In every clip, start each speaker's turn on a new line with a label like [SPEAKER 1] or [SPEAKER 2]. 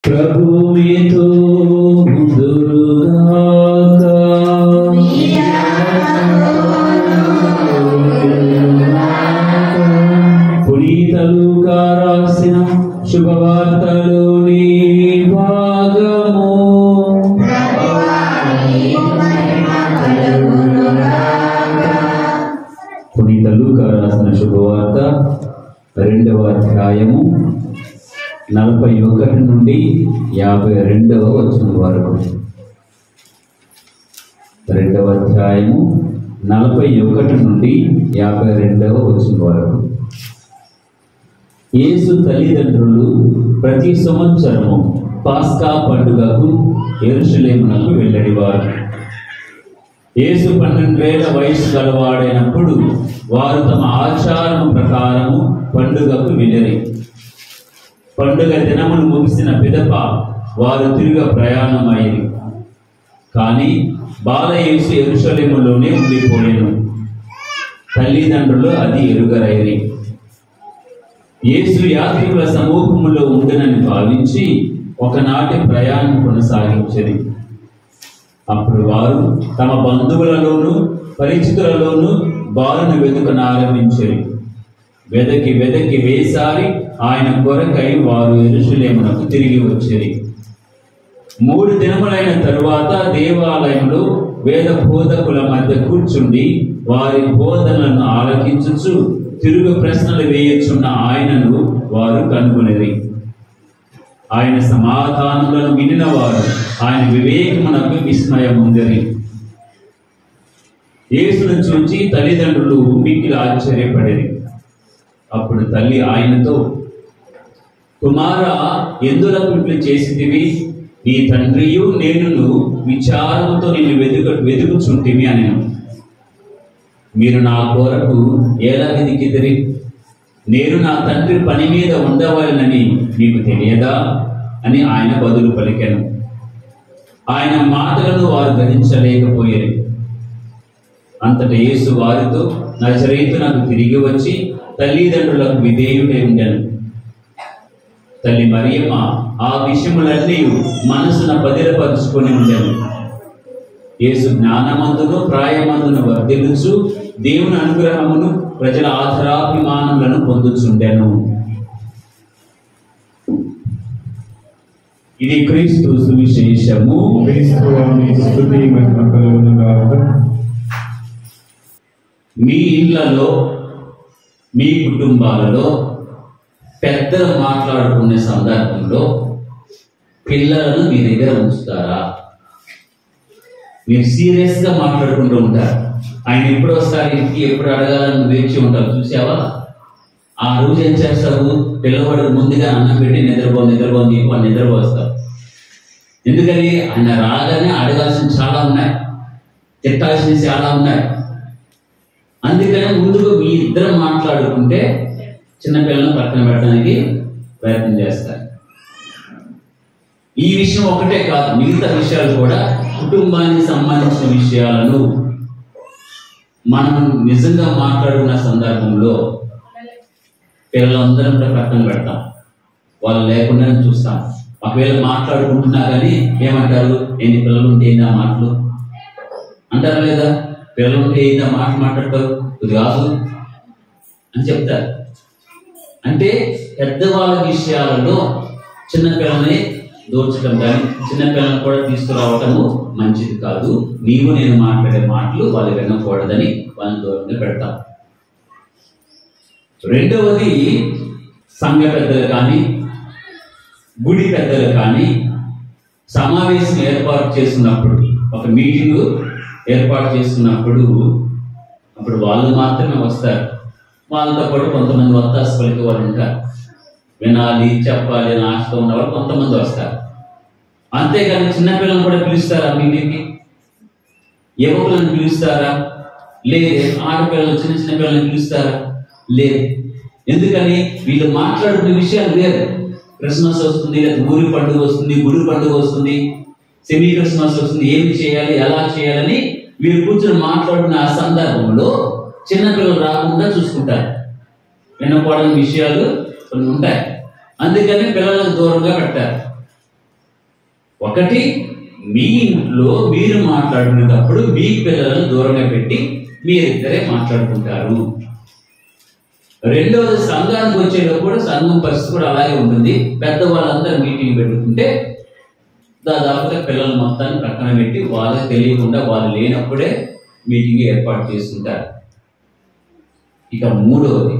[SPEAKER 1] ప్రభు మీతో ముందురుగాక. పునీత లూకా రాసిన శుభవార్తలోని భాగము పునీత లూకా రాసిన శుభవార్త రెండవ అధ్యాయము నలభై ఒకటి నుండి యాభై రెండవ వచనం వరకు రెండవ అధ్యాయము నలభై ఒకటి నుండి యాభై రెండవ వచనం వరకు యేసు తల్లిదండ్రులు ప్రతి సంవత్సరము పాస్కా పండుగకు ఎరుషలేమునకు వెళ్ళడివారు యేసు పన్నెండేళ్ల వయసు గలవాడైనప్పుడు వారు తమ ఆచారం ప్రకారము పండుగకు వెళ్ళరి పండుగ దినమును ముగిసిన పిదప వారు తిరుగు ప్రయాణమైరి కానీ బాలయేసు ఎరుషలేములోనే ఉండిపోయాను తల్లిదండ్రులు అది ఎరుగరైరి యేసు యాత్రికుల సమూహములో ఉండునని భావించి ఒకనాటి ప్రయాణం కొనసాగించది అప్పుడు వారు తమ బంధువులలోను పరిచితులలోను బాలును వెతుకనారంభించారు వెదకి వెదకి వేసారి ఆయన కొరకై వారు ఎరుషులేమునకు తిరిగి వచ్చేది మూడు దినములైన తరువాత దేవాలయంలో వేద బోధకుల మధ్య కూర్చుండి వారి బోధనలను ఆలకించుచు తిరుగు ప్రశ్నలు వేయచున్న ఆయనను వారు కనుగొనేది ఆయన సమాధానములను వినిన వారు ఆయన వివేకమునకు విస్మయం ఉందని యేసును చూచి తల్లిదండ్రులు మిక్కిలి ఆశ్చర్యపడేది అప్పుడు తల్లి ఆయనతో కుమార ఎందులకు ఇట్లు చేసితివి నీ తండ్రియు నేనును విచారముతో నిన్ను వెతుక వెతుకుచుంటివి అని మీరు నా కోరకు ఎలా వెతికిదిరి నేను నా తండ్రి పని మీద ఉండవాలని మీకు తెలియదా అని ఆయన బదులు పలికెను ఆయన మాటలను వారు గ్రహించలేకపోయారు అంతటా యేసు వారితో నజరేతు నాకు తిరిగి వచ్చి తల్లిదండ్రులకు విధేయుడై ఉండను తల్లి మరియమ్మ ఆ విషయములన్నీ మనసున బదిలపరుచుకొని ఉండెను యేసు జ్ఞానమందును ప్రాయమందును వర్ధిల్లుచు దేవుని అనుగ్రహమును ప్రజల ఆధారాభిమానములను పొందుచుండెను ఇది క్రీస్తు సువిశేషము
[SPEAKER 2] క్రీస్తువాని స్తుతి మహిమ కలుగునుగాక
[SPEAKER 1] మీ ఇళ్లలో మీ కుటుంబాలలో పెద్దలు మాట్లాడుకునే సందర్భంలో పిల్లలను మీ దగ్గర ఉంచుతారా మీరు సీరియస్ గా మాట్లాడుకుంటూ ఉంటారు ఆయన ఎప్పుడు వస్తారు ఇంటికి ఎప్పుడు అడగాలని వేచి ఉంటారు చూసావా ఆ రోజు ఏం చేస్తావు పిల్లవాడు ముందుగా అన్నం పెట్టి నిద్రపో నిద్రపో నీకు అని నిద్రపోస్తావు ఎందుకని ఆయన రాగానే అడగాల్సిన చాలా ఉన్నాయి తిట్టాల్సినవి చాలా ఉన్నాయి అందుకని ముందుగా మీ ఇద్దరు మాట్లాడుకుంటే చిన్నపిల్లలను పక్కన పెట్టడానికి ప్రయత్నం చేస్తారు ఈ విషయం ఒకటే కాదు మిగతా విషయాలు కూడా కుటుంబానికి సంబంధించిన విషయాలను మనం నిజంగా మాట్లాడుకున్న సందర్భంలో పిల్లలందరం కూడా పక్కన పెడతాం వాళ్ళు లేకుండా చూస్తాం ఒకవేళ మాట్లాడుకుంటున్నా కానీ ఏమంటారు ఎన్ని పిల్లలు ఉంటే ఏంది ఆ మాటలు అంటారా లేదా పిల్లలు ఉంటే ఏంది ఆ మాట మాట్లాడతావు ఇది కాదు అని చెప్తారు అంటే పెద్దవాళ్ళ విషయాలలో చిన్నపిల్లల్ని దోచడం కానీ చిన్నపిల్లలను కూడా తీసుకురావటము మంచిది కాదు నీవు నేను మాట్లాడే మాటలు వాళ్ళు వినకూడదని వాళ్ళని దూరంగా పెడతాం రెండవది సంఘ పెద్దలు కానీ గుడి పెద్దలు కానీ సమావేశం ఏర్పాటు చేస్తున్నప్పుడు ఒక మీటింగ్ ఏర్పాటు చేస్తున్నప్పుడు అప్పుడు వాళ్ళు మాత్రమే వస్తారు వాళ్ళతో పాటు కొంతమంది వత్తాసు పలికి వాళ్ళు ఉంటారు వినాలి చెప్పాలి అని ఆశతో ఉన్నవాళ్ళు కొంతమంది వస్తారు అంతేగాని చిన్నపిల్లలను కూడా పిలుస్తారా మీటింగ్కి యువకులను పిలుస్తారా లేదు ఆడపిల్లలు చిన్న చిన్న పిల్లల్ని పిలుస్తారా లేదు ఎందుకని వీళ్ళు మాట్లాడుకునే విషయాలు వేరు క్రిస్మస్ వస్తుంది లేదా ఊరి పండుగ వస్తుంది గుడి పండుగ వస్తుంది సెమీ క్రిస్మస్ వస్తుంది ఏమి చేయాలి ఎలా చేయాలని వీళ్ళు కూర్చొని మాట్లాడుకునే ఆ సందర్భంలో చిన్నపిల్లలు రాకుండా చూసుకుంటారు వినకూడని విషయాలు కొన్ని ఉంటాయి అందుకని పిల్లలకు దూరంగా పెట్టారు ఒకటి మీ ఇంట్లో మీరు మాట్లాడుకునేటప్పుడు మీ పిల్లలను దూరంగా పెట్టి మీరిద్దరే మాట్లాడుకుంటారు రెండవది సంఘానికి వచ్చేటప్పుడు సంఘం పరిస్థితి కూడా అలాగే ఉంటుంది పెద్దవాళ్ళందరూ మీటింగ్ పెట్టుకుంటే దాదాపుగా పిల్లల మొత్తాన్ని పక్కన పెట్టి వాళ్ళకి తెలియకుండా వాళ్ళు లేనప్పుడే మీటింగ్ ఏర్పాటు చేసుకుంటారు ఇక మూడవది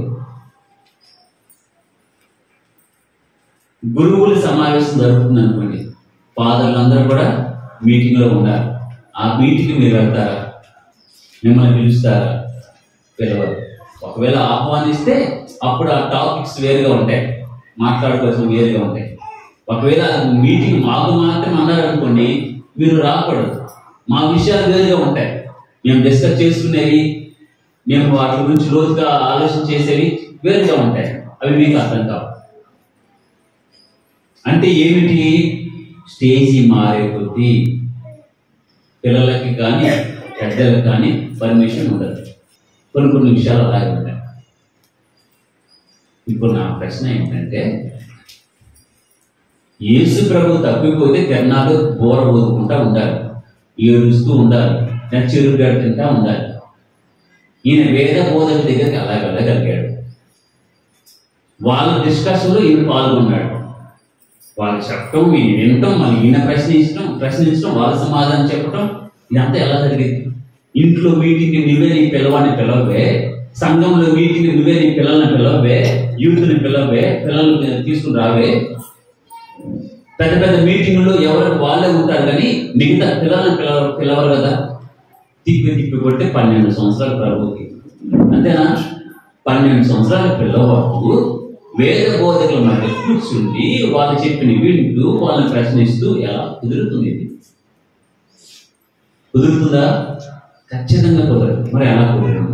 [SPEAKER 1] గురువుల సమావేశం జరుగుతుంది అనుకోండి ఫాదర్లందరూ కూడా మీటింగ్ లో ఉన్నారు ఆ మీటింగ్ మీరు వెళ్తారా మిమ్మల్ని పిలుస్తారా పిలవరు ఒకవేళ ఆహ్వానిస్తే అప్పుడు ఆ టాపిక్స్ వేరుగా ఉంటాయి మాట్లాడుకోవాల్సిన వేరుగా ఉంటాయి ఒకవేళ మీటింగ్ మాకు మాత్రం అన్నారనుకోండి మీరు రాకూడదు మా విషయాలు వేరుగా ఉంటాయి మేము డిస్కస్ చేసుకునేవి మేము వాటి గురించి రోజుగా ఆలోచన చేసేవి వేరుగా ఉంటాయి అవి మీకు అర్థం కావు అంటే ఏమిటి స్టేజీ మారే కొద్దీ పిల్లలకి కానీ పెద్దలకు కానీ పర్మిషన్ ఉండదు కొన్ని కొన్ని విషయాలు అలాగే ఉంటాయి ఇప్పుడు నా ప్రశ్న ఏంటంటే యేసు ప్రభు తప్పిపోతే తిరణాలు బోర ఊదుకుంటా ఉండాలి ఏడుస్తూ ఉండాలి నచ్చిరు తింటా ఉండాలి ఈయన వేద బోధక దగ్గరికి అలా వెళ్ళగలిగాడు వాళ్ళ డిస్కషన్లో ఈయన పాల్గొన్నాడు వాళ్ళు చెప్పటం ఈయన వినటం మళ్ళీ ఈయన ప్రశ్నించడం ప్రశ్నించడం వాళ్ళ సమాధానం చెప్పటం ఇదంతా ఎలా జరిగింది ఇంట్లో మీటింగ్ నువ్వే నీ పిల్లవాడిని పిలవే సంఘంలో మీటింగ్ నువ్వే నీ పిల్లల్ని పిలవే యూత్ని పిలవే పిల్లల్ని తీసుకుని రావే పెద్ద పెద్ద మీటింగుల్లో ఎవరికి వాళ్ళే ఉంటారు కానీ మిగతా పిల్లల్ని పిలవ పిలవరు కదా తిప్పి తిప్పి కొట్టి పన్నెండు సంవత్సరాలు ప్రభుకి అంతేనా పన్నెండు సంవత్సరాల పిల్లవాడు వేద బోధకుల మధ్య కూర్చుండి వాళ్ళు చెప్పిన వింటూ వాళ్ళని ప్రశ్నిస్తూ ఎలా కుదురుతుంది ఇది కుదురుతుందా ఖచ్చితంగా కుదరదు మరి ఎలా కుదరదు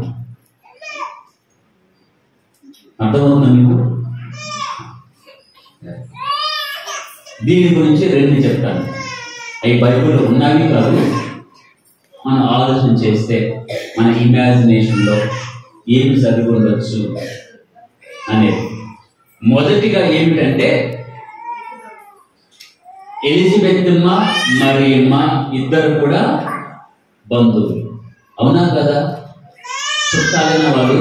[SPEAKER 1] అర్థమవుతుందా మీకు దీని గురించి రెండు చెప్తాను అవి బైబిల్లో ఉన్నవి కాదు మనం ఆలోచన చేస్తే మన ఇమాజినేషన్లో ఏమి చదివి ఉండొచ్చు అనేది మొదటిగా ఏమిటంటే ఎలిజబెత్తమ్మ మరియమ్మ ఇద్దరు కూడా బంధువులు అవునా కదా చుట్టాలైన వాళ్ళు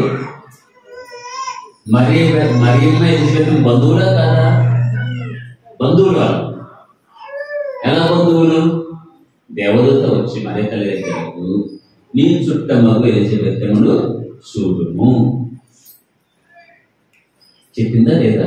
[SPEAKER 1] మరి మరియమ్మ ఎలిజబెత్ బంధువులా కాదా బంధువులు వాళ్ళు ఎలా బంధువులు దేవదూత వచ్చి మరి తల్లి దగ్గరకు నీ చుట్టమ్మకు ఎలిజబెత్తములు చూడుము చెప్పిందా లేదా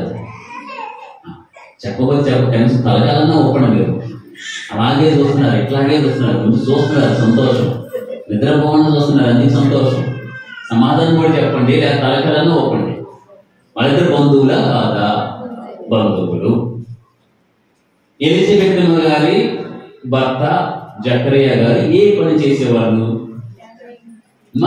[SPEAKER 1] చెప్పకపోతే చెప్ప కనీసం తలకాలన్నా ఒప్పండి మీరు అలాగే చూస్తున్నారు ఇట్లాగే చూస్తున్నారు ముందు చూస్తున్నారు సంతోషం నిద్రపోకుండా చూస్తున్నారు అన్ని సంతోషం సమాధానం కూడా చెప్పండి లేదా తలకాలన్నా ఒప్పండి వాళ్ళిద్దరు బంధువులా కాదా బంధువులు ఎలిజబెత్ గారి భర్త జకరయ్య గారు ఏ పని చేసేవాళ్ళు మా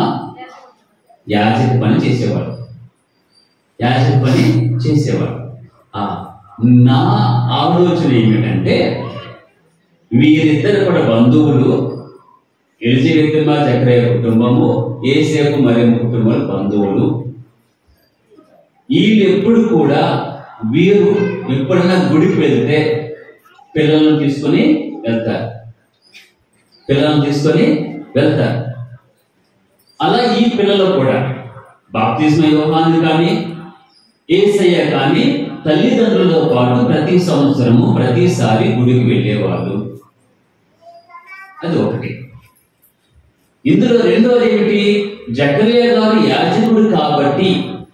[SPEAKER 1] యాజక పని చేసేవాడు యాజక పని చేసేవాడు ఆ, నా ఆలోచన ఏమిటంటే వీరిద్దరు కూడా బంధువులు ఎలిజబెత్ చక్రయ్య కుటుంబము ఏసేపు మరియు కుటుంబాలు బంధువులు వీళ్ళు ఎప్పుడు కూడా వీరు ఎప్పుడైనా గుడికి వెళ్తే పిల్లలను తీసుకొని వెళ్తారు పిల్లలను తీసుకొని వెళ్తారు అలా ఈ పిల్లలు కూడా బాప్తిస్మ యోహాను కానీ ఏసయ్య కానీ తల్లిదండ్రులతో పాటు ప్రతి సంవత్సరము ప్రతిసారి గుడికి వెళ్ళేవాళ్ళు అది ఒకటి ఇందులో రెండోది ఏమిటి జకరియా గారు యాజకుడు కాబట్టి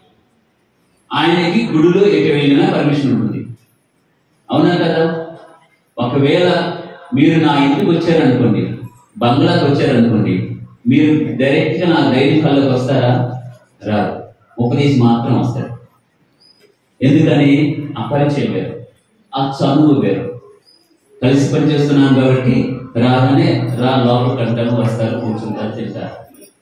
[SPEAKER 1] ఆయనకి గుడిలో ఎటు వెళ్ళినా పర్మిషన్ ఉంటుంది అవునా కదా ఒకవేళ మీరు నా ఇంటికి వచ్చారనుకోండి బంగ్లాకి వచ్చారనుకోండి మీరు డైరెక్ట్ గా నా డైరీ కళ్ళకి వస్తారా రాదు ఉపదేశం మాత్రం వస్తారు ఎందుకని ఆ పరిచయం వేరు ఆ చదువు వేరు కలిసి పనిచేస్తున్నాం కాబట్టి రాగానే రా లోపల కంటారు వస్తారు కూర్చుంటారు తింటారు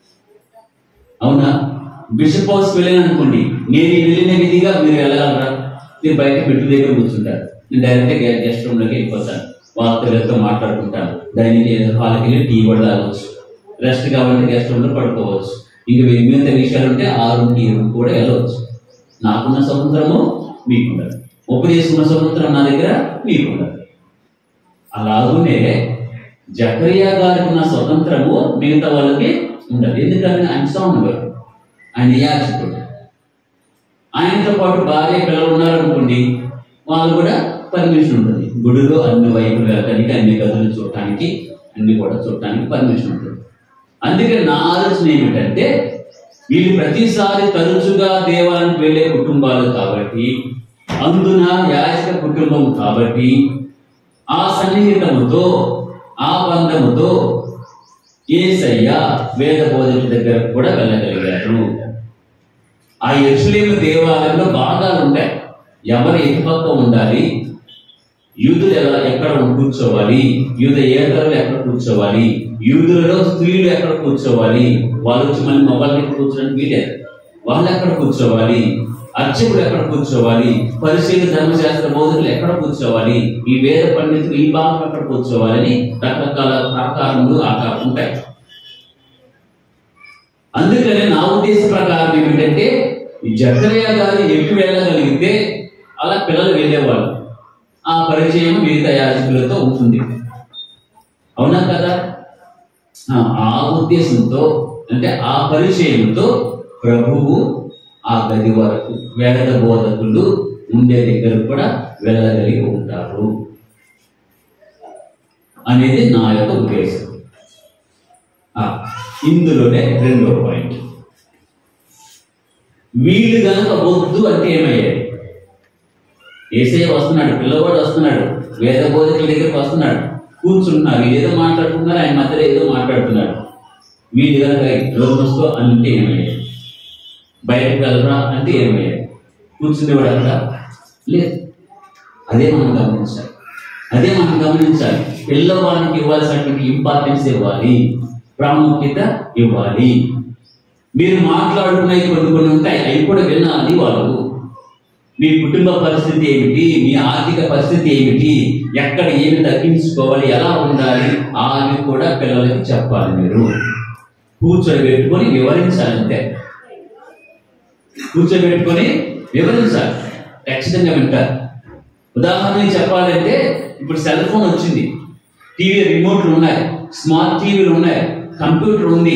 [SPEAKER 1] అవునా బిషప్ హౌస్ వెళ్ళాను అనుకోండి నేను ఈ వెళ్ళిన విధిగా మీరు వెళ్ళగలరా మీరు బయట మెట్టు దగ్గర కూర్చుంటారు నేను డైరెక్ట్ గా గెస్ట్ రూమ్ లోకి వెళ్ళిపోతాను వాళ్ళతో మాట్లాడుకుంటాను డైనింగ్ హాల్కి వెళ్ళి టీ కూడా తాగవచ్చు రెస్ట్ కావాలంటే గెస్ట్ రూమ్ లో పడుకోవచ్చు ఇంకా మిగతా విషయాలు ఉంటే ఆ రూమ్ టీ రూమ్ కూడా వెళ్ళవచ్చు నాకున్న స్వతంత్రము మీకుండదు ఉపదేశం స్వతంత్రం నా దగ్గర మీకుండదు అలాగనే జకరియా గారికి ఉన్న స్వతంత్రము మిగతా వాళ్ళకి ఉండదు ఎందుకంటే ఆయన సౌండ్ ఆయన యాచకుడు ఆయనతో పాటు భార్య పిల్లలు ఉన్నారనుకోండి వాళ్ళు కూడా పర్మిషన్ ఉంటుంది గుడిలో అన్ని వైపులు వెళ్ళడానికి అన్ని గదులు చూడటానికి అన్ని కూడా చూడటానికి పర్మిషన్ ఉంటుంది అందుకే నా ఆలోచన ఏమిటంటే వీళ్ళు ప్రతిసారి తరచుగా దేవాలయానికి వెళ్ళే కుటుంబాలు కాబట్టి అందున యాచక కుటుంబం కాబట్టి ఆ సన్నిహితముతో ఆ బంధముతో ఏసయ్య వేద బోధకుల దగ్గర కూడా వెళ్ళగలిగారు ఆ యెరూషలేము దేవాలయంలో భాగాలు ఉంటాయి ఎవరు ఎటుపక్క ఉండాలి యూదులు ఎలా ఎక్కడ కూర్చోవాలి యూద ఏతరులు ఎక్కడ కూర్చోవాలి యూదులలో స్త్రీలు ఎక్కడ కూర్చోవాలి వాళ్ళు వచ్చి మళ్ళీ మొబైల్ కూర్చోడానికి వీలేదు వాళ్ళు ఎక్కడ కూర్చోవాలి అర్చకుడు ఎక్కడ కూర్చోవాలి పరిశీలి ధర్మశాస్త్ర బోధకులు ఎక్కడ కూర్చోవాలి ఈ వేద పండితులు ఈ భాగం ఎక్కడ కూర్చోవాలని రకరకాల ఆకారములు ఆకారం ఉంటాయి అందుకని నా ఉద్దేశ ప్రకారం ఏమిటంటే ఈ జకరియా గారు ఎటు వెళ్ళగలిగితే అలా పిల్లలు వెళ్ళేవాళ్ళు ఆ పరిచయం మిగతా యాజకులతో ఉంటుంది అవునా కదా ఆ, ఆ ఉద్దేశంతో అంటే ఆ పరిచయంతో ప్రభువు ఆ గది వరకు వేద బోధకులు ఉండే దగ్గర కూడా వెళ్ళగలిగి ఉంటారు అనేది నా యొక్క ఉద్దేశం ఆ, ఇందులోనే రెండో పాయింట్ వీళ్ళు కనుక వద్దు అంటే ఏమయ్యాయి ఏసే వస్తున్నాడు పిల్లవాడు వస్తున్నాడు వేద బోధకుల దగ్గరికి వస్తున్నాడు కూర్చుంటున్నారు వీళ్ళు ఏదో మాట్లాడుతున్నారు ఆయన మధ్యలో ఏదో మాట్లాడుతున్నాడు వీళ్ళు కనుక రోమస్తో అంటే ఏమయ్యాయి బయటకు వెళ్ళరా అంటే ఏమయ్యాయి కూర్చునేవాడు అక్కడ లేదు అదే మనం గమనించాలి అదే మనం గమనించాలి పిల్లవాడికి ఇవ్వాల్సినటువంటి ఇంపార్టెన్స్ ఇవ్వాలి ప్రాముఖ్యత ఇవ్వాలి మీరు మాట్లాడుకునేవి కొన్ని కొన్ని ఉంటాయి అవి కూడా వినాలి వాళ్ళు మీ కుటుంబ పరిస్థితి ఏమిటి మీ ఆర్థిక పరిస్థితి ఏమిటి ఎక్కడ ఏమి తగ్గించుకోవాలి ఎలా ఉండాలి అవి కూడా పిల్లలకి చెప్పాలి మీరు కూర్చోబెట్టుకొని వివరించాలి అంతే కూర్చోబెట్టుకొని వివరించాలి ఖచ్చితంగా వింటారు ఉదాహరణకి చెప్పాలంటే ఇప్పుడు సెల్ ఫోన్ వచ్చింది టీవీ రిమోట్లు ఉన్నాయి స్మార్ట్ టీవీలు ఉన్నాయి కంప్యూటర్ ఉంది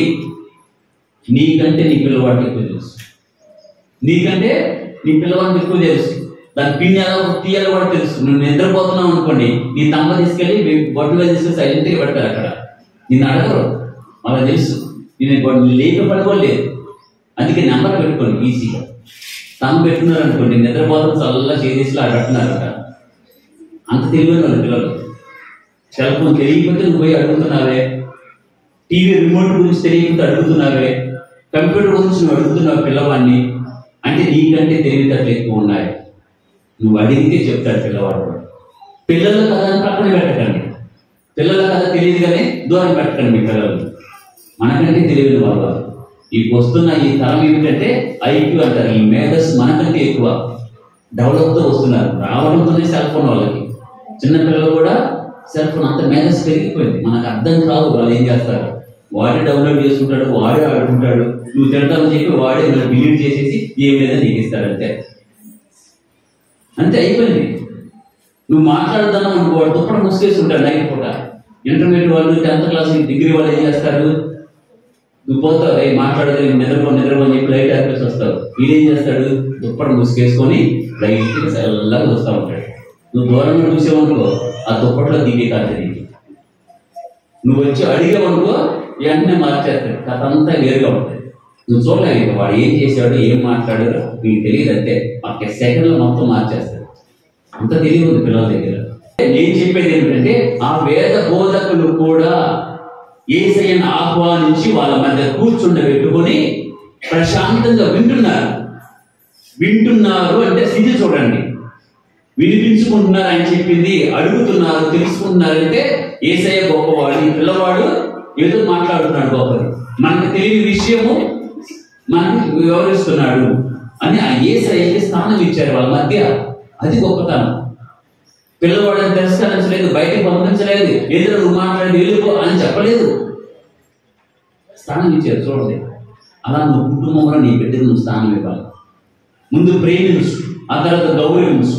[SPEAKER 1] నీకంటే నీ పిల్లవాడికి ఎక్కువ తెలుసు నీకంటే నీ పిల్లవాడికి ఎక్కువ తెలుసు దాని పిన్ ఎలా తీయాలో కూడా తెలుసు నువ్వు నిద్రపోతున్నావు అనుకోండి నీ తమ్మ తీసుకెళ్ళి మీ బొడ్డులో తీసుకెళ్ళి సైలెంట్గా పెడతారు అక్కడ నిన్ను అడగరు వాళ్ళకి తెలుసు నేను లేక పడుకోలేదు అందుకే నెంబర్ పెట్టుకోండి ఈజీగా తమ్మ పెట్టుకున్నారు అనుకోండి నిద్రపోతాం చల్లగా చేసేసి అక్కడ పెట్టున్నారు అక్కడ అంత తెలివైన వాళ్ళు పిల్లలు సెల్ ఫోన్ తెలియకపోతే నువ్వు పోయి అడుగుతున్నావే టీవీ రిమోట్ గురించి తెలియకపోతే అడుగుతున్నావే కంప్యూటర్ గురించి నువ్వు అడుగుతున్నావు పిల్లవాడిని అంటే నీకంటే తెలివితేటలు ఎక్కువ ఉన్నాయి నువ్వు అడిగితే చెప్తాడు పిల్లవాడు కూడా. పిల్లల కథ అని పక్కన పెట్టకండి పిల్లల కథ తెలియదు కానీ దూరం పెట్టకండి మీ పిల్లలు మనకంటే తెలియని వాళ్ళు ఈ వస్తున్న ఈ తరం ఏమిటంటే ఐక్యూ అంటారు ఈ మేధస్ మనకంటే ఎక్కువ డెవలప్తో వస్తున్నారు రావడంతోనే సెల్ ఫోన్ వాళ్ళకి చిన్న పిల్లలు కూడా సెల్ ఫోన్ అంత మేధస్ పెరిగిపోయింది మనకు అర్థం కాదు వాళ్ళు ఏం చేస్తారు వాడే డౌన్లోడ్ చేసుకుంటాడు వాడే ఆడుకుంటాడు నువ్వు తింటామని చెప్పి వాడే డిలీట్ చేసేసి ఏం లేదా నీకు ఇస్తాడు అంతే అంతే అయిపోయింది నువ్వు మాట్లాడదాం అనుకో వాడు దుప్పటి ముసుకేసి ఉంటాడు నైట్ పూట ఇంటర్మీడియట్ వాళ్ళు టెన్త్ క్లాస్ డిగ్రీ వాళ్ళు ఏం చేస్తారు నువ్వు పోతావు ఏ మాట్లాడదు నిద్రపో నిద్రపో అని చెప్పి లైట్ ఆపేసి వస్తావు వీడేం చేస్తాడు దుప్పటి ముసుకేసుకొని లైట్గా చల్లగా వస్తూ ఉంటాడు నువ్వు దూరంగా చూసావనుకో ఆ దుప్పట్లో దిగే కాదు నీకు నువ్వు వచ్చి అడిగావనుకో వెంటనే మార్చేస్తాడు కథ అంతా వేరుగా ఉంటుంది నువ్వు చూడలేవు ఇక వాడు ఏం చేశాడు ఏం మాట్లాడాడు నీకు తెలియదు అంతే ఒక సెకండ్లో మొత్తం మార్చేస్తాడు అంత తెలివి ఉంది పిల్లల దగ్గర నేను చెప్పేది ఏంటంటే ఆ వేద బోధకులు కూడా ఏసయ్యను ఆహ్వానించి వాళ్ళ మధ్య కూర్చుండబెట్టుకొని ప్రశాంతంగా వింటున్నారు వింటున్నారు అంటే స్థితి చూడండి వినిపించుకుంటున్నారు ఆయన చెప్పింది అడుగుతున్నారు తెలుసుకుంటున్నారు అంటే ఏసయ్య గొప్పవాడు ఈ పిల్లవాడు ఏదో మాట్లాడుతున్నాడు గొప్పది మనకు తెలియని విషయము మనకి వివరిస్తున్నాడు అని ఆ ఏసయ్యకి స్థానం ఇచ్చారు వాళ్ళ మధ్య అది గొప్పతనం పిల్లవాడిని తిరస్కరించలేదు బయటకు పంపించలేదు ఏదో నువ్వు మాట్లాడి వెళ్ళిపో అని చెప్పలేదు స్థానం ఇచ్చారు చూడండి అలా నువ్వు కుటుంబంలో నీ బిడ్డకు నువ్వు స్థానం ఇవ్వాలి ముందు ప్రేమించు ఆ తర్వాత గౌరవించు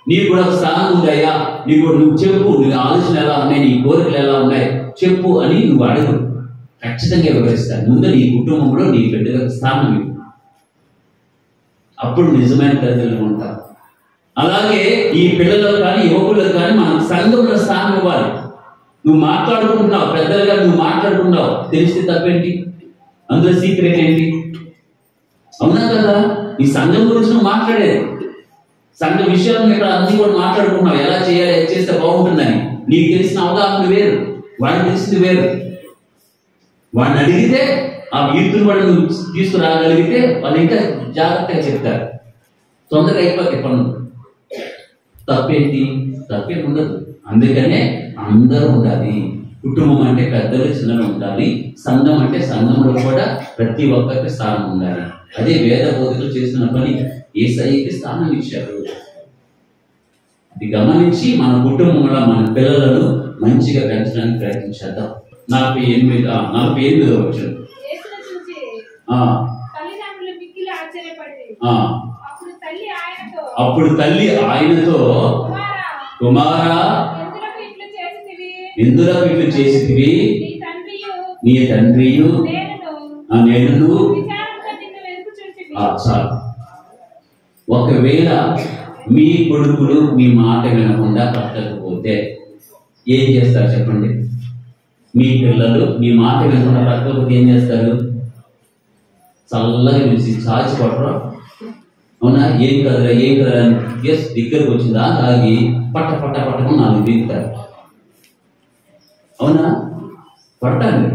[SPEAKER 1] నీకు కూడా ఒక స్థానం ఉందయ్యా నీకు కూడా నువ్వు చెప్పు నీ ఆలోచనలు ఎలా ఉన్నాయి నీ కోరికలు ఎలా ఉన్నాయి చెప్పు అని నువ్వు అడుగు ఖచ్చితంగా వివరిస్తాను ముందు నీ కుటుంబంలో నీ బిడ్డకు ఒక స్థానం ఇవ్వు అప్పుడు నిజమైన తల్లిదండ్రులు ఉంటారు అలాగే ఈ పిల్లలకు కానీ యువకులకు కానీ మనం సంఘంలో స్థానం ఇవ్వాలి నువ్వు మాట్లాడుకుంటున్నావు పెద్దలుగా నువ్వు మాట్లాడుకున్నావు తెలిస్తే తప్పేంటి అందులో సీక్రెట్ ఏంటి అవునా కదా ఈ సంఘం గురించి నువ్వు మాట్లాడేది సంఘ విషయాలను ఇక్కడ అన్ని కూడా మాట్లాడుకున్నావు ఎలా చేయాలి ఎలా చేస్తే బాగుంటుందని నీకు తెలిసిన అవగాహన వేరు వాడికి తెలిసింది వేరు వాడిని అడిగితే ఆ వీర్తుని వాడు నువ్వు తీసుకురాగలిగితే వాళ్ళు ఇంకా జాగ్రత్తగా చెప్తారు తొందరగా అయిపోతాయి పనులు తప్పేంటి తప్పేం ఉండదు అందుకనే అందరూ ఉండాలి కుటుంబం అంటే పెద్దలు చిన్నలు ఉండాలి సంఘం అంటే సంఘంలో కూడా ప్రతి ఒక్కరికి స్థానం ఉండాలి అదే వేద బోధకులు చేసిన పని ఏసైకి స్థానం ఇచ్చారు ఇది గమనించి మన కుటుంబంలో మన పిల్లలను మంచిగా పెంచడానికి ప్రయత్నించేద్దాం నలభై ఎనిమిది ఆ, నలభై ఎనిమిదో వచ్చిన
[SPEAKER 3] యేసును చూసి
[SPEAKER 1] ఆ,
[SPEAKER 3] తల్లిదండ్రులు మిక్కిలి ఆశ్చర్యపడి
[SPEAKER 1] ఆ.
[SPEAKER 3] అప్పుడు తల్లి ఆయనతో
[SPEAKER 1] అప్పుడు తల్లి ఆయనతో
[SPEAKER 3] కుమారా
[SPEAKER 1] కుమారా
[SPEAKER 3] ఎందులకు ఇట్లు చేసితివి
[SPEAKER 1] ఎందులకు ఇట్లు చేసితివి
[SPEAKER 3] నీ తండ్రియు
[SPEAKER 1] నీ తండ్రియు
[SPEAKER 3] నేనును
[SPEAKER 1] ఆ నేను
[SPEAKER 3] విచారంతో నిన్ను వెతుకుచుంటివి
[SPEAKER 1] ఆ, చాలు ఒకవేళ మీ కొడుకులు మీ మాట వినకుండా పట్టకపోతే ఏం చేస్తారు చెప్పండి మీ పిల్లలు మీ మాట వినకుండా పట్టకపోతే ఏం చేస్తారు చల్లగా పిలిచి చాచి కొట్టరు అవునా ఏం కదరా ఏం కదరా అని ఎస్ దగ్గరకు వచ్చిందా తాగి పట్ట పట్ట పట్టకుండా నాలుగు దిగుతారు అవునా కొట్టాలి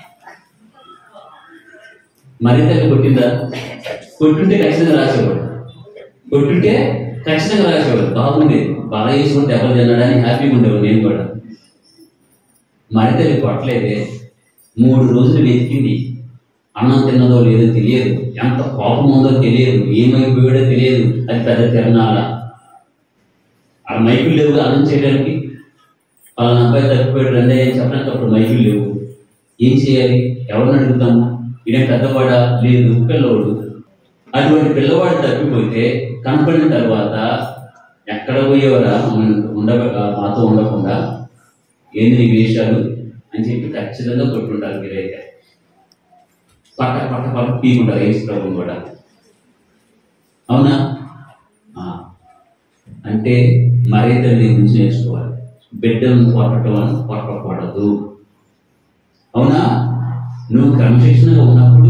[SPEAKER 1] మరి తల్లి కొట్టిందా కొట్టుంటే ఖచ్చితంగా రాసేవాడు కొట్టుంటే ఖచ్చితంగా రాసేవాడు బాగుంది బాగా చేసుకుంటే ఎవరు తినడానికి హ్యాపీగా ఉండేవాడు నేను కూడా మరి తల్లి కొట్టలేదే మూడు రోజులు వెతికింది అన్నం తిన్నదో లేదో తెలియదు ఎంత కోపం ఉందో తెలియదు ఏమైపోయాడో తెలియదు అది పెద్ద తిరణాల ఆ మైకులు లేవు అన్నం చేయడానికి వాళ్ళ అబ్బాయి తప్పిపోయాడు రండి అని చెప్పడానికి అప్పుడు మైకులు లేవు ఏం చేయాలి ఎవరిని అడుగుతాము ఈయన పెద్దవాడా లేదు పిల్లవాడు అటువంటి పిల్లవాడు తప్పిపోతే కనపడిన తర్వాత ఎక్కడ పోయేవరా మనం ఉండక మాతో ఉండకుండా ఏంది నీ వేషాలు అని చెప్పి ఖచ్చితంగా కొట్టుంటారు మీరైతే పట్ట పట్ట పట్ట పీకుంటారు యేసు ప్రభుని కూడా అవునా ఆ. అంటే మరీ తల్లి నుంచి నేర్చుకోవాలి బిడ్డలను కొట్టడం అని కొట్టకూడదు అవునా నువ్వు క్రమశిక్షణగా ఉన్నప్పుడు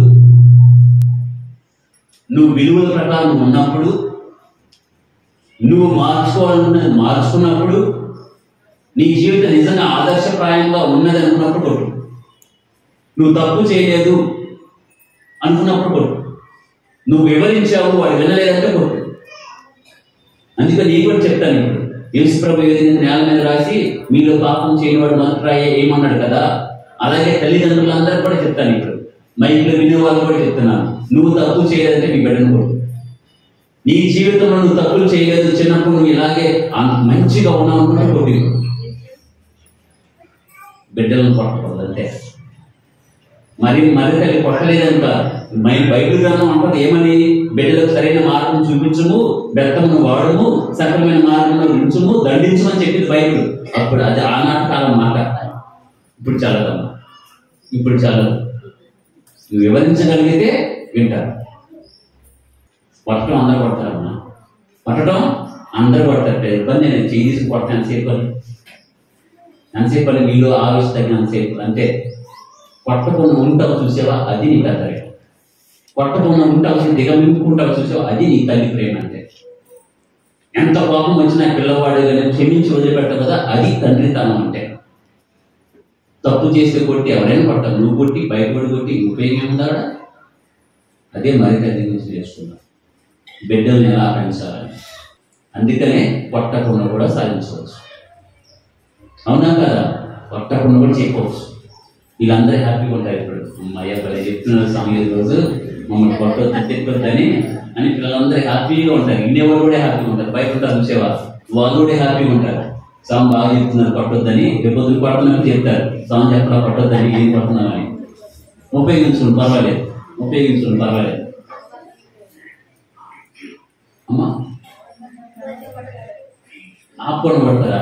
[SPEAKER 1] నువ్వు విలువల ప్రకారం ఉన్నప్పుడు నువ్వు మార్చుకోవాలన్నది మార్చుకున్నప్పుడు నీ జీవితం నిజంగా ఆదర్శప్రాయంగా ఉన్నది అనుకున్నప్పుడు కొట్టు నువ్వు తప్పు చేయలేదు అనుకున్నప్పుడు కొట్టు నువ్వు వివరించావు వాడు వినలేదంటే కొట్టు అందుకే నీకు కూడా చెప్తాను ఇప్పుడు యేసు ప్రభు ఏ విధంగా నేల మీద రాసి మీలో పాపం చేయనివాడు మొదట ఏమన్నాడు కదా అలాగే తల్లిదండ్రులందరూ కూడా చెప్తాను ఇప్పుడు మైక్లో వినే వాళ్ళు కూడా చెప్తున్నాను నువ్వు తప్పు చేయలేదంటే నీ బిడ్డను కొట్టు నీ జీవితంలో నువ్వు తప్పులు చేయలేదు చిన్నప్పుడు నువ్వు ఇలాగే ఆ- మంచిగా ఉన్నావు అనుకుంటే కొట్టి బిడ్డలను కొట్టకూడదు అంతే మరి మరి తల్లి కొట్టలేదంట మై బైబిల్ గ్రంథం అంటారు ఏమని బిడ్డలకు సరైన మార్గం చూపించము బెత్తమును వాడము సక్రమైన మార్గంలో ఉంచుము దండించమని చెప్పింది బైబిల్ అప్పుడు అది ఆనాటి కాలం మాట ఇప్పుడు చల్లదమ్మా ఇప్పుడు చల్లదు నువ్వు వివరించగలిగితే వింటారు కొట్టడం అందరూ కొడతారమ్మా కొట్టడం అందరూ కొడతారు ఇబ్బంది నేను చేయి తీసుకు కొట్టడం ఎంతసేపు అని ఎంతసేపు అని నీళ్ళు ఆలోచన తగినంతసేపు అంతే కొట్టకుండా ఉంటావు చూసావా అది నీ పెద్దరే కొట్టకుండా ఉంటావు దిగమింపుకుంటావు చూసావా అది నీ తల్లి ప్రేమ అంటే ఎంత కోపం వచ్చినా పిల్లవాడు కానీ క్షమించి వదిలిపెట్టవు కదా అది తండ్రితనం అంటే తప్పు చేస్తే కొట్టి ఎవరైనా కొట్టారు నువ్వు కొట్టి బయటపడి కొట్టి ఉపయోగం ఉందా ఆడ? అదే మరి తల్లి నుంచి నేర్చుకున్నాం బిడ్డల్ని ఎలా పెంచాలని అందుకనే కొట్టకుండా కూడా సాధించవచ్చు అవునా కదా కొట్టకుండా కూడా చెప్పవచ్చు వీళ్ళందరూ హ్యాపీగా ఉంటారు ఇప్పుడు అమ్మాయి భలే చెప్తున్నారు సమయం రోజు మమ్మల్ని కొట్టొద్దు తిట్టొద్దని అని పిల్లలందరూ హ్యాపీగా ఉంటారు ఇండియావాళ్ళు కూడా హ్యాపీగా ఉంటారు బయట ఉంటారు చూసేవా వాళ్ళు కూడా హ్యాపీగా ఉంటారు సామ్ బాగా చెప్తున్నారు కొట్టొద్దని రేపు పొద్దున కొట్టమని చెప్తారు సామ్ చెప్పడా కొట్టొద్దని ఏం కొడుతున్నామని ఉపయోగించుకోండి పర్వాలేదు ఉపయోగించుకోండి పర్వాలేదు అమ్మా ఆపుకొని పడతారా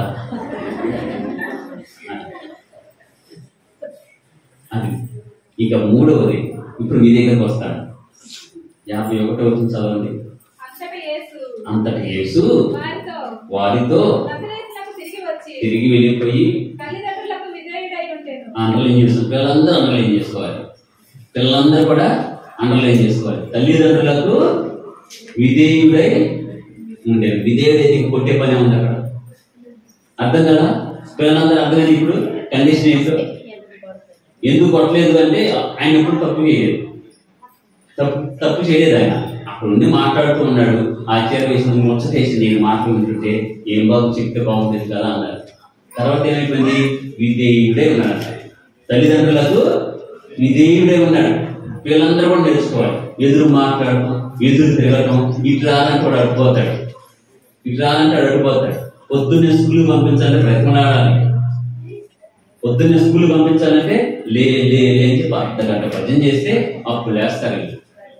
[SPEAKER 1] అది ఇక మూడవది ఇప్పుడు మీ దగ్గరకు వస్తాను యాభై ఒకటో వచ్చిన చదవండి
[SPEAKER 3] అంతట యేసు
[SPEAKER 1] అంతటి యేసు
[SPEAKER 3] వారితో
[SPEAKER 1] వారితో
[SPEAKER 3] నజరేతులకు తిరిగి వచ్చి
[SPEAKER 1] తిరిగి వెళ్ళిపోయి
[SPEAKER 3] తల్లిదండ్రులకు విధేయుడై ఉంటాను
[SPEAKER 1] అండర్లైన్ చేసుకో పిల్లలందరూ అండర్లైన్ చేసుకోవాలి పిల్లలందరూ కూడా అండర్లైన్ చేసుకోవాలి తల్లిదండ్రులకు విధేయుడై ఉండే విధేయుడైతే ఇంక కొట్టే పనే ఉంది అక్కడ అర్థం కదా పిల్లలందరూ అర్థమైంది ఇప్పుడు కండిషన్ ఏంటో ఎందుకు కొట్టలేదు అంటే ఆయన ఎప్పుడు తప్పు చేయలేదు తప్పు తప్పు చేయలేదు ఆయన అక్కడ ఉండి మాట్లాడుతూ ఉన్నాడు ఆచార్య వేసిన ముచ్చటేసి నేను మాట్లాడుతుంటే ఏం బాబు చెప్తే బాగుంటుంది కదా అన్నారు తర్వాత ఏమైపోయింది విధేయుడే ఉన్నాడు తల్లిదండ్రులకు విధేయుడే ఉన్నాడు వీళ్ళందరూ కూడా నేర్చుకోవాలి ఎదురు మాట్లాడటం ఎదురు తిరగటం ఇటు రాలంటే వాడు అడిపోతాడు ఇటు రాలంటే వాడు అడిపోతాడు పొద్దున్నే స్కూల్ పంపించాలంటే బ్రతకలాడాలి పొద్దున్నే స్కూల్ పంపించాలంటే లే లే లే అని చెప్పి అర్ధ గంట భజన చేస్తే అప్పుడు లేస్తారు వీళ్ళు.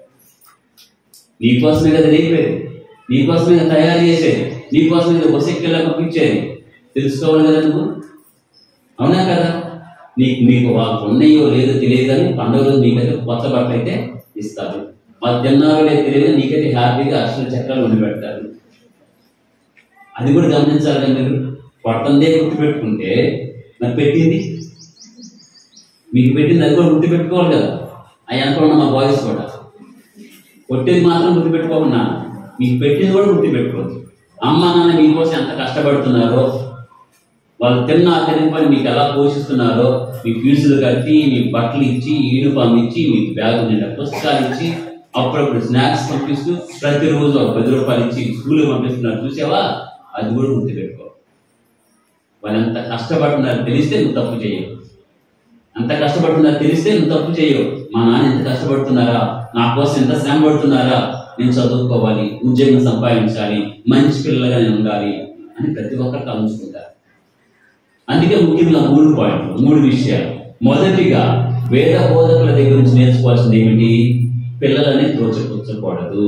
[SPEAKER 1] నీకోసమే కదా లేపేది నీకోసమే కదా తయారు చేసేది నీకోసమే కదా బస్సు ఎక్కేలా పంపించేది తెలుసుకోవాలి కదా నువ్వు అవునా కదా నీకు మీకు వాళ్ళకు ఉన్నాయో లేదో తెలియదు కానీ పండుగ రోజు నీకైతే కొత్త బట్టలు అయితే ఇస్తారు వాళ్ళు తిన్నారో లేదో తెలియదు నీకైతే హ్యాపీగా అక్షర చక్రాలు వండి పెడతారు అది కూడా గమనించాలి కదా మీరు కొట్టందే గుర్తు పెట్టుకుంటే మరి పెట్టింది మీకు పెట్టింది అది కూడా గుర్తు పెట్టుకోవాలి కదా అవి అనుకున్న మా బాయ్స్ కూడా కొట్టేది మాత్రం గుర్తు పెట్టుకోకుండా మీకు పెట్టింది కూడా గుర్తు పెట్టుకోవచ్చు అమ్మ నాన్న మీకోసం ఎంత కష్టపడుతున్నారో వాళ్ళు తిన్న తినపని మీకు ఎలా పోషిస్తున్నారో మీ ఫీజులు కట్టి మీ బట్టలు ఇచ్చి యూనిఫామ్ ఇచ్చి మీకు బ్యాగ్ నిండా పుస్తకాలు ఇచ్చి అప్పుడప్పుడు స్నాక్స్ పంపిస్తూ ప్రతిరోజు ఒక పది రూపాయలు ఇచ్చి స్కూల్కి పంపిస్తున్నారు చూసావా అది కూడా గుర్తుపెట్టుకో వాళ్ళు ఎంత కష్టపడుతున్నారు తెలిస్తే నువ్వు తప్పు చేయవు అంత కష్టపడుతున్నారు తెలిస్తే నువ్వు తప్పు చేయవు మా నాన్న ఎంత కష్టపడుతున్నారా నా కోసం ఎంత శ్రమ పడుతున్నారా నేను చదువుకోవాలి ఉద్యోగం సంపాదించాలి మంచి పిల్లలుగా నేను ఉండాలి అని ప్రతి ఒక్కరు తలంచుకుంటారు అందుకే ముఖ్యంగా మూడు పాయింట్లు మూడు విషయాలు మొదటిగా వేద బోధకుల దగ్గర నుంచి నేర్చుకోవాల్సింది ఏమిటి పిల్లలని త్రోచపుచ్చకూడదు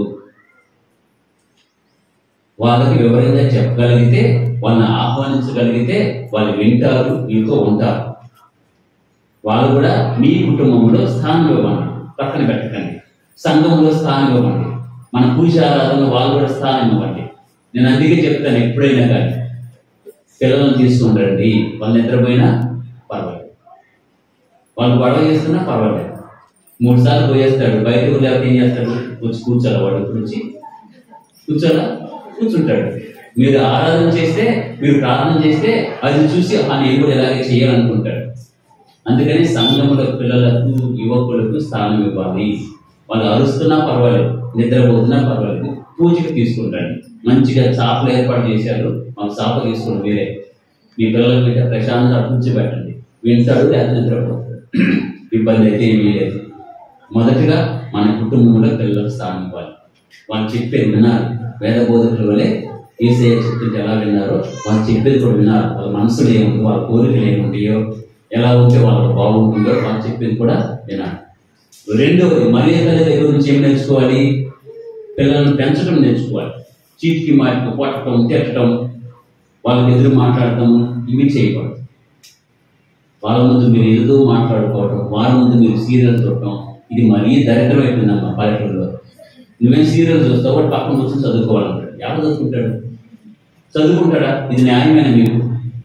[SPEAKER 1] వాళ్ళకి వివరంగా చెప్పగలిగితే వాళ్ళని ఆహ్వానించగలిగితే వాళ్ళు వింటారు మీతో ఉంటారు వాళ్ళు కూడా మీ కుటుంబంలో స్థానం ఇవ్వండి పక్కన పెట్టకండి సంఘంలో స్థానం ఇవ్వండి మన పూజ ఆరాధనలో వాళ్ళు కూడా స్థానం ఇవ్వండి నేను అందుకే చెప్తాను ఎప్పుడైనా కానీ పిల్లలను తీసుకుని రండి వాళ్ళు నిద్రపోయినా పర్వాలేదు వాళ్ళు గొడవ చేస్తున్నా పర్వాలేదు మూడు సార్లు పోయేస్తాడు బయటకు లేకపోతే ఏం చేస్తాడు వచ్చి కూర్చోాలి వాడు ఇప్పుడు వచ్చి కూర్చోాలా కూర్చుంటాడు మీరు ఆరాధన చేస్తే మీరు ప్రార్థన చేస్తే అది చూసి ఆ నేను కూడా ఇలాగే చేయాలనుకుంటాడు అందుకని సంఘముల పిల్లలకు యువకులకు స్థానం ఇవ్వాలి వాళ్ళు అరుస్తున్నా పర్వాలేదు నిద్రపోతున్నా పర్వాలేదు పూజకి తీసుకుంటాడు మంచిగా చాపలు ఏర్పాటు చేశారు మాకు చాప తీసుకోండి వేరే మీ పిల్లల మీద ప్రశాంతంగా కూర్చోబెట్టండి వింటాడు లేదా నిద్రపోతాడు ఇబ్బంది అయితే ఏమీ లేదు మొదటిగా మన కుటుంబంలో పిల్లలకు స్థానం ఇవ్వాలి వాళ్ళు చెప్పేది వినాలి వేద బోధకుల వలె ఏసయ్య చెప్తుంటే ఎలా విన్నారో వాళ్ళు చెప్పేది కూడా వినాలి వాళ్ళ మనసులో ఏముందో వాళ్ళ కోరికలు ఏముంటాయో ఎలా ఉంటే వాళ్ళకి బాగుంటుందో వాళ్ళు చెప్పేది కూడా వినాలి రెండవది మరియ తల్లి దగ్గర నుంచి ఏం నేర్చుకోవాలి పిల్లలను పెంచడం నేర్చుకోవాలి చీటికి మాటికి కొట్టడం తిట్టడం వాళ్ళకి ఎదురు మాట్లాడటం ఇవి చేయకూడదు వాళ్ళ ముందు మీరు ఏదో మాట్లాడుకోవడం వాళ్ళ ముందు మీరు సీరియల్ చూడటం ఇది మరీ దరిద్రం అయిపోయిందమ్మా పల్లెటూరులో నువ్వేం సీరియల్ చూస్తావు వాడు పక్కన కూర్చొని చదువుకోవాలంటాడు ఎవరు చదువుకుంటాడు చదువుకుంటాడా ఇది న్యాయమేనా మీకు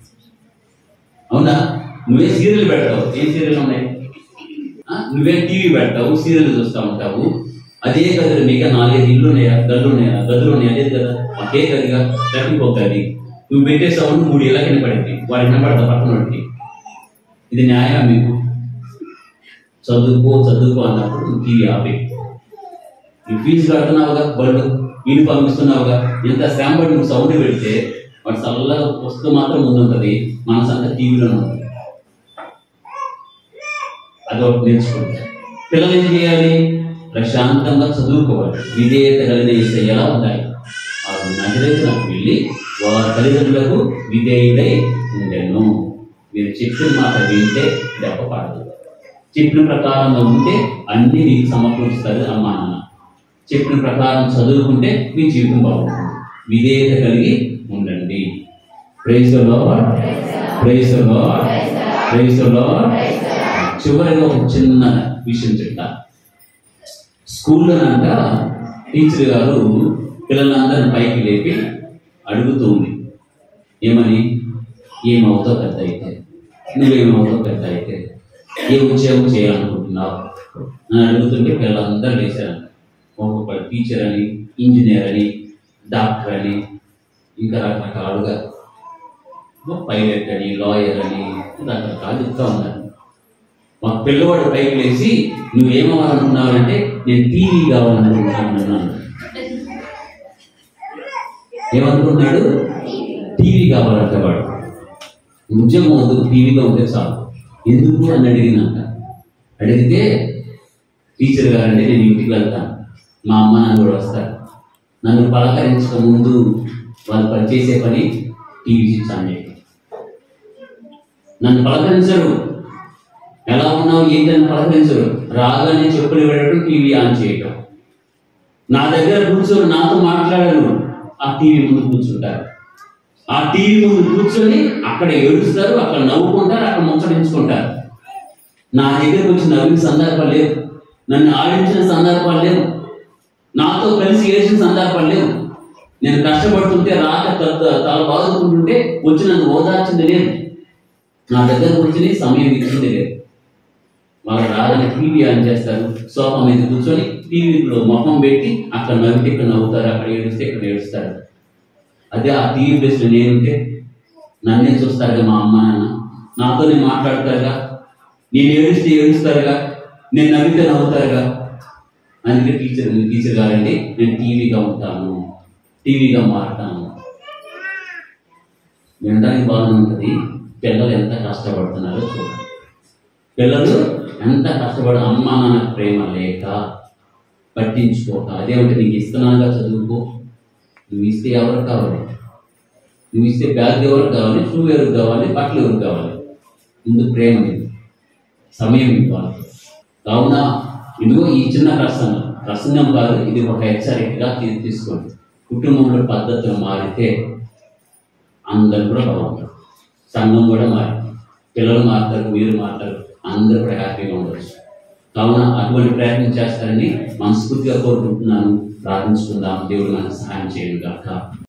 [SPEAKER 1] అవునా నువ్వే సీరియల్ పెడతావు ఏం సీరియల్ ఉన్నాయి ఆ? నువ్వే టీవీ పెడతావు సీరియల్ చూస్తూ ఉంటావు అదే గదిలో నీకు నాలుగైదు ఇల్లు ఉన్నాయా గదులు ఉన్నాయా గదులు ఉన్నాయా అదే కదా ఒకే గదిగా తప్పిపో గది నువ్వు పెట్టే సౌండ్ మూడు ఇళ్ళ కింద పడింది వాడి వినపడతా పక్కన వాడికి ఇది న్యాయం మీకు చదువుకో చదువుకో అన్నప్పుడు నువ్వు టీవీ ఆపే నువ్వు ఫీజు కడుతున్నావుగా బళ్ళు వీళ్ళు పంపిస్తున్నావుగా ఎంత శ్రమ పడి నువ్వు సౌండ్ పెడితే వాడు చల్లగా వస్తూ మాత్రం ముందు ఉంటుంది మనసు అంతా టీవీలోనే ఉంటుంది అదొకటి నేర్చుకుంటా పిల్లలు ఏం చేయాలి ప్రశాంతంగా చదువుకోవాలి విధేయత కలిగిన ఇస్తే ఎలా ఉండాలి ఆ నజరేతులకు వెళ్ళి వారి తల్లిదండ్రులకు విధేయుడై ఉండెను మీరు చెప్పిన మాట వింటే దెబ్బ పడదు చెప్పిన ప్రకారంగా ఉంటే అన్ని నీకు సమకూరుస్తారు అమ్మా నాన్న చెప్పిన ప్రకారం చదువుకుంటే మీ జీవితం బాగుంటుంది విధేయత కలిగి ఉండండి praise Lord praise Lord praise Lord చివరిగా ఒక చిన్న విషయం చెప్తా స్కూల్లోనంట టీచర్ గారు పిల్లలందరిని పైకి లేపి అడుగుతుంది ఏమని ఏమవుతావు పెద్ద అయితే నువ్వేమవుతావు పెద్ద అయితే ఏ ఉద్యోగం చేయాలనుకుంటున్నావు అని అడుగుతుంటే పిల్లలందరూ లేచారంట ఒక్కొక్క టీచర్ అని ఇంజనీర్ అని డాక్టర్ అని ఇంకా రకరకాలుగా పైలట్ అని లాయర్ అని రకరకాలు చెప్తా ఉన్నారు మా పిల్లవాడు పైకి లేచి నువ్వేమవ్వాలనుకున్నావంటే నేను టీవీ కావాలనుకుంటున్నాను అన్నాడు ఏమనుకున్నాడు టీవీ కావాలంట వాడు ఉద్యోగం వద్దు టీవీలో ఉంటే చాలు ఎందుకు అని అడిగినాక అడిగితే టీచర్ గారండి నేను ఇంటికి వెళ్తాను మా అమ్మ నాన్న కూడా వస్తారు నన్ను పలకరించక ముందు వాళ్ళు పని చేసే పని టీవీ చూసాను నన్ను పలకరించరు ఎలా ఉన్నావు ఏంటని పలకరించరు రాగానే చెప్పులు పెట్టడం టీవీ ఆన్ చేయటం నా దగ్గర కూర్చొని నాతో మాట్లాడరు ఆ టీవీ ముందు కూర్చుంటారు ఆ టీవీ ముందు కూర్చొని అక్కడ ఏడుస్తారు అక్కడ నవ్వుకుంటారు అక్కడ ముచ్చరించుకుంటారు నా దగ్గరకు వచ్చి నవ్విన సందర్భాలు లేవు నన్ను ఆడించిన సందర్భాలు లేవు నాతో కలిసి ఏడ్చిన సందర్భాలు లేవు నేను కష్టపడుతుంటే రాక తల- తల బాదుకుంటుంటే వచ్చి నన్ను ఓదార్చింది లేదు నా దగ్గర కూర్చుని సమయం ఇచ్చింది లేదు వాళ్ళు రాగానే టీవీ ఆన్ చేస్తారు సోఫా మీద కూర్చొని టీవీలో ముఖం పెట్టి అక్కడ నవ్వితే ఇక్కడ నవ్వుతారు అక్కడ ఏడుస్తే ఇక్కడ ఏడుస్తారు అదే ఆ టీవీ ప్లేస్లో నేనుంటే నన్నే చూస్తారుగా మా అమ్మ నాన్న నాతోనే మాట్లాడతారుగా నేను ఏడుస్తే ఏడుస్తారుగా నేను నవ్వితే నవ్వుతారుగా అందుకే టీచర్ టీచర్ గారండి నేను టీవీగా ఉంటాను టీవీగా మారుతాను వినడానికి బాగుంటుంది పిల్లలు ఎంత కష్టపడుతున్నారో చూడండి పిల్లలు ఎంత కష్టపడి అమ్మ నాన్న ప్రేమ లేక పట్టించుకోక అదేమంటే నీకు ఇస్తున్నానుగా చదువుకో నువ్వు ఇస్తే ఎవరికి కావాలి నువ్వు ఇస్తే బ్యాగ్ ఎవరికి కావాలి షూ ఎవరికి కావాలి బట్టలు ఎవరికి కావాలి ముందు ప్రేమ లేదు సమయం ఇవ్వాలి కావున ఇదిగో ఈ చిన్న ప్రసంగం ప్రసంగం కాదు ఇది ఒక హెచ్చరికగా తీ- తీసుకోండి కుటుంబంలో పద్ధతులు మారితే అందరు కూడా బాగుంటారు సంఘం కూడా మారి పిల్లలు మారుతారు మీరు మారుతారు అందరూ కూడా హ్యాపీగా ఉండొచ్చు కావున అటువంటి ప్రయత్నం చేస్తారని మనస్ఫూర్తిగా కోరుకుంటున్నాను ప్రార్థించుకుందాం దేవుడు మనకు సహాయం చేయండి కాక